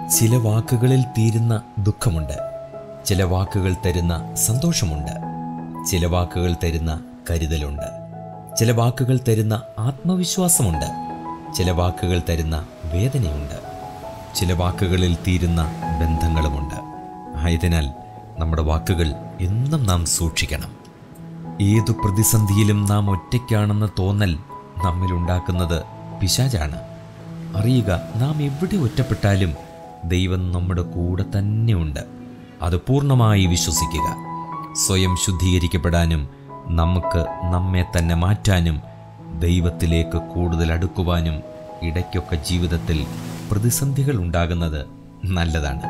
ചില വാക്കുകളിൽ തീരുന്ന ദുഃഖമുണ്ട് ചില വാക്കുകൾ തരുന്ന സന്തോഷമുണ്ട് ചില വാക്കുകൾ തരുന്ന കരുതലുണ്ട് ചില വാക്കുകൾ തരുന്ന ആത്മവിശ്വാസമുണ്ട് ചില വാക്കുകൾ തരുന്ന വേദനയുണ്ട് ചില വാക്കുകളിൽ തീരുന്ന ബന്ധങ്ങളുമുണ്ട് ആയതിനാൽ നമ്മുടെ വാക്കുകൾ എന്നും നാം സൂക്ഷിക്കണം ഏതു പ്രതിസന്ധിയിലും നാം ഒറ്റയ്ക്കാണെന്ന തോന്നൽ നമ്മിലുണ്ടാക്കുന്നത് പിശാചാണ് അറിയുക നാം എവിടെ ഒറ്റപ്പെട്ടാലും ദൈവം നമ്മുടെ കൂടെ തന്നെയുണ്ട് അത് പൂർണ്ണമായി വിശ്വസിക്കുക സ്വയം ശുദ്ധീകരിക്കപ്പെടാനും നമുക്ക് നമ്മെ തന്നെ മാറ്റാനും ദൈവത്തിലേക്ക് കൂടുതൽ അടുക്കുവാനും ഇടയ്ക്കൊക്കെ ജീവിതത്തിൽ പ്രതിസന്ധികൾ ഉണ്ടാകുന്നത് നല്ലതാണ്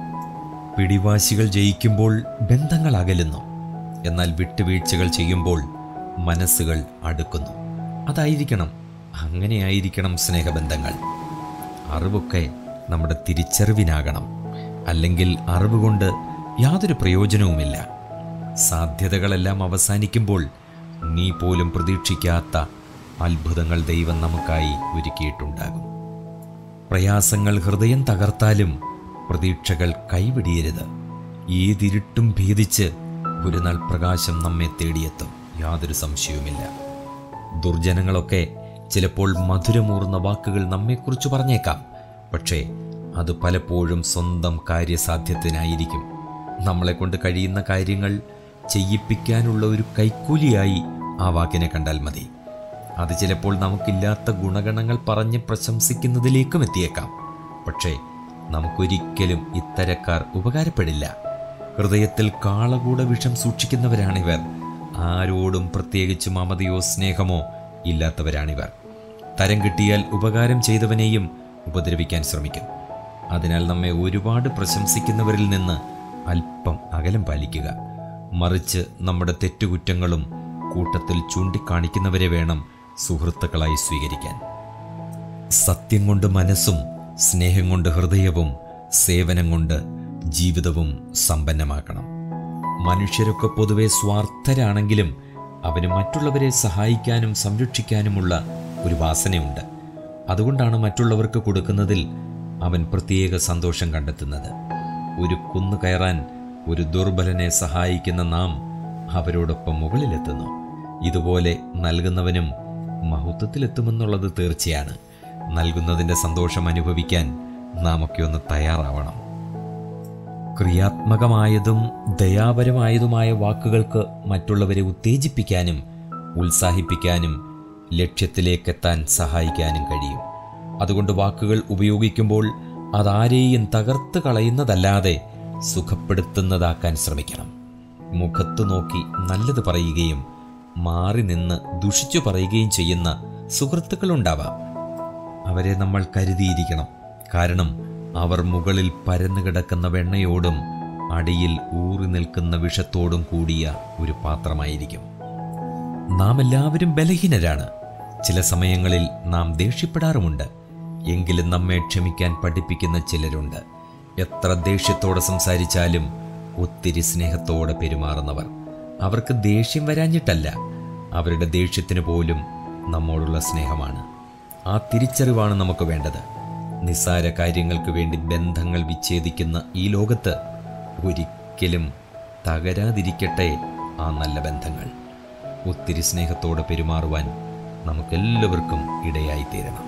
പിടിവാശികൾ ജയിക്കുമ്പോൾ ബന്ധങ്ങൾ അകലുന്നു എന്നാൽ വിട്ടുവീഴ്ചകൾ ചെയ്യുമ്പോൾ മനസ്സുകൾ അടുക്കുന്നു അതായിരിക്കണം അങ്ങനെയായിരിക്കണം സ്നേഹബന്ധങ്ങൾ അറിവൊക്കെ നമ്മുടെ തിരിച്ചറിവിനാകണം അല്ലെങ്കിൽ അറിവ് കൊണ്ട് യാതൊരു പ്രയോജനവുമില്ല സാധ്യതകളെല്ലാം അവസാനിക്കുമ്പോൾ നീ പോലും പ്രതീക്ഷിക്കാത്ത അത്ഭുതങ്ങൾ ദൈവം നമുക്കായി ഒരുക്കിയിട്ടുണ്ടാകും പ്രയാസങ്ങൾ ഹൃദയം തകർത്താലും പ്രതീക്ഷകൾ കൈവിടിയരുത് ഏതിരുട്ടും ഭേദിച്ച് ഒരു നാൾ പ്രകാശം നമ്മെ തേടിയെത്തും യാതൊരു സംശയവുമില്ല ദുർജനങ്ങളൊക്കെ ചിലപ്പോൾ മധുരമൂർന്ന വാക്കുകൾ നമ്മെക്കുറിച്ച് പറഞ്ഞേക്കാം പക്ഷേ അത് പലപ്പോഴും സ്വന്തം കാര്യസാധ്യത്തിനായിരിക്കും നമ്മളെ കൊണ്ട് കഴിയുന്ന കാര്യങ്ങൾ ചെയ്യിപ്പിക്കാനുള്ള ഒരു കൈക്കൂലിയായി ആ വാക്കിനെ കണ്ടാൽ മതി അത് ചിലപ്പോൾ നമുക്കില്ലാത്ത ഗുണഗണങ്ങൾ പറഞ്ഞ് പ്രശംസിക്കുന്നതിലേക്കും എത്തിയേക്കാം പക്ഷേ നമുക്കൊരിക്കലും ഇത്തരക്കാർ ഉപകാരപ്പെടില്ല ഹൃദയത്തിൽ കാളകൂട വിഷം സൂക്ഷിക്കുന്നവരാണിവർ ആരോടും പ്രത്യേകിച്ച് മമതയോ സ്നേഹമോ ഇല്ലാത്തവരാണിവർ തരം കിട്ടിയാൽ ഉപകാരം ചെയ്തവനെയും ഉപദ്രവിക്കാൻ ശ്രമിക്കും അതിനാൽ നമ്മെ ഒരുപാട് പ്രശംസിക്കുന്നവരിൽ നിന്ന് അല്പം അകലം പാലിക്കുക മറിച്ച് നമ്മുടെ തെറ്റുകുറ്റങ്ങളും കൂട്ടത്തിൽ ചൂണ്ടിക്കാണിക്കുന്നവരെ വേണം സുഹൃത്തുക്കളായി സ്വീകരിക്കാൻ സത്യം കൊണ്ട് മനസ്സും സ്നേഹം കൊണ്ട് ഹൃദയവും സേവനം കൊണ്ട് ജീവിതവും സമ്പന്നമാക്കണം മനുഷ്യരൊക്കെ പൊതുവെ സ്വാർത്ഥരാണെങ്കിലും അവന് മറ്റുള്ളവരെ സഹായിക്കാനും സംരക്ഷിക്കാനുമുള്ള ഒരു വാസനയുണ്ട് അതുകൊണ്ടാണ് മറ്റുള്ളവർക്ക് കൊടുക്കുന്നതിൽ അവൻ പ്രത്യേക സന്തോഷം കണ്ടെത്തുന്നത് ഒരു കുന്നു കയറാൻ ഒരു ദുർബലനെ സഹായിക്കുന്ന നാം അവരോടൊപ്പം മുകളിലെത്തുന്നു ഇതുപോലെ നൽകുന്നവനും മഹത്വത്തിലെത്തുമെന്നുള്ളത് തീർച്ചയാണ് നൽകുന്നതിൻ്റെ സന്തോഷം അനുഭവിക്കാൻ നാമൊക്കെ ഒന്ന് തയ്യാറാവണം ക്രിയാത്മകമായതും ദയാപരമായതുമായ വാക്കുകൾക്ക് മറ്റുള്ളവരെ ഉത്തേജിപ്പിക്കാനും ഉത്സാഹിപ്പിക്കാനും ലക്ഷ്യത്തിലേക്കെത്താൻ സഹായിക്കാനും കഴിയും അതുകൊണ്ട് വാക്കുകൾ ഉപയോഗിക്കുമ്പോൾ അതാരെയും തകർത്ത് കളയുന്നതല്ലാതെ സുഖപ്പെടുത്തുന്നതാക്കാൻ ശ്രമിക്കണം മുഖത്തു നോക്കി നല്ലത് പറയുകയും മാറി നിന്ന് ദുഷിച്ചു പറയുകയും ചെയ്യുന്ന സുഹൃത്തുക്കളുണ്ടാവാം അവരെ നമ്മൾ കരുതിയിരിക്കണം കാരണം അവർ മുകളിൽ പരന്നു കിടക്കുന്ന വെണ്ണയോടും അടിയിൽ ഊറി നിൽക്കുന്ന വിഷത്തോടും കൂടിയ ഒരു പാത്രമായിരിക്കും നാം എല്ലാവരും ബലഹീനരാണ് ചില സമയങ്ങളിൽ നാം ദേഷ്യപ്പെടാറുമുണ്ട് എങ്കിലും നമ്മെ ക്ഷമിക്കാൻ പഠിപ്പിക്കുന്ന ചിലരുണ്ട് എത്ര ദേഷ്യത്തോടെ സംസാരിച്ചാലും ഒത്തിരി സ്നേഹത്തോടെ പെരുമാറുന്നവർ അവർക്ക് ദേഷ്യം വരാഞ്ഞിട്ടല്ല അവരുടെ ദേഷ്യത്തിന് പോലും നമ്മോടുള്ള സ്നേഹമാണ് ആ തിരിച്ചറിവാണ് നമുക്ക് വേണ്ടത് നിസ്സാര കാര്യങ്ങൾക്ക് വേണ്ടി ബന്ധങ്ങൾ വിച്ഛേദിക്കുന്ന ഈ ലോകത്ത് ഒരിക്കലും തകരാതിരിക്കട്ടെ ആ നല്ല ബന്ധങ്ങൾ ഒത്തിരി സ്നേഹത്തോടെ പെരുമാറുവാൻ നമുക്കെല്ലാവർക്കും ഇടയായിത്തീരണം